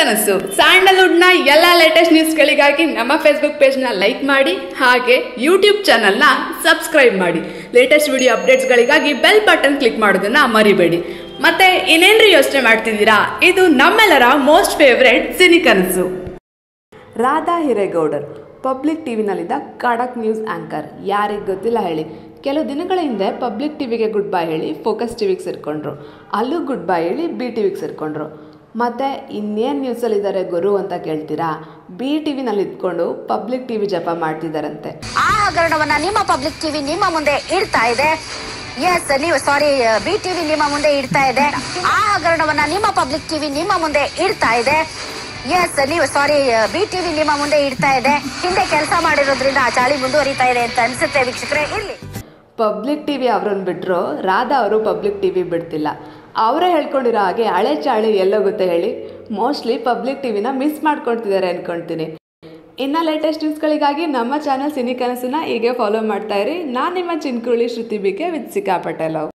ಕನಸು ಸ್ಯಾಂಡಲ್ವುಡ್ನ ಎಲ್ಲ ಲೇಟೆಸ್ಟ್ ನ್ಯೂಸ್ಗಳಿಗಾಗಿ ನಮ್ಮ ಫೇಸ್ಬುಕ್ ಪೇಜ್ನ ಲೈಕ್ ಮಾಡಿ ಹಾಗೆ ಯೂಟ್ಯೂಬ್ ಚಾನಲ್ನ ಸಬ್ಸ್ಕ್ರೈಬ್ ಮಾಡಿ ಲೇಟೆಸ್ಟ್ ವಿಡಿಯೋ ಅಪ್ಡೇಟ್ಸ್ಗಳಿಗಾಗಿ ಬೆಲ್ ಬಟನ್ ಕ್ಲಿಕ್ ಮಾಡೋದನ್ನ ಮರಿಬೇಡಿ ಮತ್ತೆ ಇನ್ನೇನ್ರಿ ಯೋಚನೆ ಮಾಡ್ತಿದ್ದೀರಾ ಇದು ನಮ್ಮೆಲ್ಲರ ಮೋಸ್ಟ್ ಫೇವ್ರೆಟ್ ಸಿನಿ ಕನಸು ರಾಧಾ ಹಿರೇಗೌಡರ್ ಪಬ್ಲಿಕ್ ಟಿವಿನಲ್ಲಿದ್ದ ಖಡಕ್ ನ್ಯೂಸ್ ಆ್ಯಂಕರ್ ಯಾರಿಗೆ ಗೊತ್ತಿಲ್ಲ ಹೇಳಿ ಕೆಲವು ದಿನಗಳ ಹಿಂದೆ ಪಬ್ಲಿಕ್ ಟಿವಿಗೆ ಗುಡ್ ಬೈ ಹೇಳಿ ಫೋಕಸ್ ಟಿವಿಗೆ ಸೇರಿಕೊಂಡ್ರು ಅಲ್ಲೂ ಗುಡ್ ಬೈ ಹೇಳಿ ಬಿ ಟಿವಿಗೆ ಸೇರಿಕೊಂಡ್ರು ಮತ್ತು ಇನ್ನೇನು ನ್ಯೂಸಲ್ಲಿದ್ದಾರೆ ಗುರು ಅಂತ ಕೇಳ್ತೀರಾ ಬಿ ಟಿವಿನಲ್ಲಿ ಇದ್ಕೊಂಡು ಪಬ್ಲಿಕ್ ಟಿವಿ ಜಪ ಮಾಡ್ತಿದ್ದಾರಂತೆ ಆ ಹಗರಣವನ್ನ ನಿಮ್ಮ ಪಬ್ಲಿಕ್ ಟಿವಿ ನಿಮ್ಮ ಮುಂದೆ ಇಡ್ತಾ ಇದೆ ಎಸ್ ನೀವು ಸಾರಿ ಬಿ ಟಿವಿ ನಿಮ್ಮ ಮುಂದೆ ಇಡ್ತಾ ಇದೆ ಆ ಹಗರಣವನ್ನ ನಿಮ್ಮ ಪಬ್ಲಿಕ್ ಟಿವಿ ನಿಮ್ಮ ಮುಂದೆ ಇಡ್ತಾ ಇದೆ ಎಸ್ ನೀವು ಸಾರಿ ಬಿ ಟಿವಿ ನಿಮ್ಮ ಮುಂದೆ ಇಡ್ತಾ ಇದೆ ಹಿಂದೆ ಕೆಲಸ ಮಾಡಿರೋದ್ರಿಂದ ಆ ಚಾಳಿ ಮುಂದುವರಿತಾ ಇದೆ ಅಂತ ಅನ್ಸುತ್ತೆ ವೀಕ್ಷಕರೇ ಇರ್ಲಿ ಪಬ್ಲಿಕ್ ಟಿ ವಿ ಅವ್ರನ್ನ ಬಿಟ್ಟರು ರಾಧಾ ಅವರು ಪಬ್ಲಿಕ್ ಟಿ ವಿ ಬಿಡ್ತಿಲ್ಲ ಅವರೇ ಹೇಳ್ಕೊಂಡಿರೋ ಹಾಗೆ ಹಳೆ ಚಾಳಿ ಎಲ್ಲೋಗುತ್ತೆ ಹೇಳಿ ಮೋಸ್ಟ್ಲಿ ಪಬ್ಲಿಕ್ ಟಿವಿನ ಮಿಸ್ ಮಾಡ್ಕೊಳ್ತಿದ್ದಾರೆ ಅನ್ಕೊಳ್ತೀನಿ ಇನ್ನು ಲೇಟೆಸ್ಟ್ ನ್ಯೂಸ್ಗಳಿಗಾಗಿ ನಮ್ಮ ಚಾನಲ್ ಸಿನಿ ಕನಸನ್ನ ಹೀಗೆ ಫಾಲೋ ಮಾಡ್ತಾ ಇರಿ ನಾನು ನಿಮ್ಮ ಚಿನ್ಕುರುಳಿ ಶ್ರುತಿ ಬಿಕೆ ವಿತ್ ಸಿಕ್ಕಾಪಟ್ಟೆ ಲವ್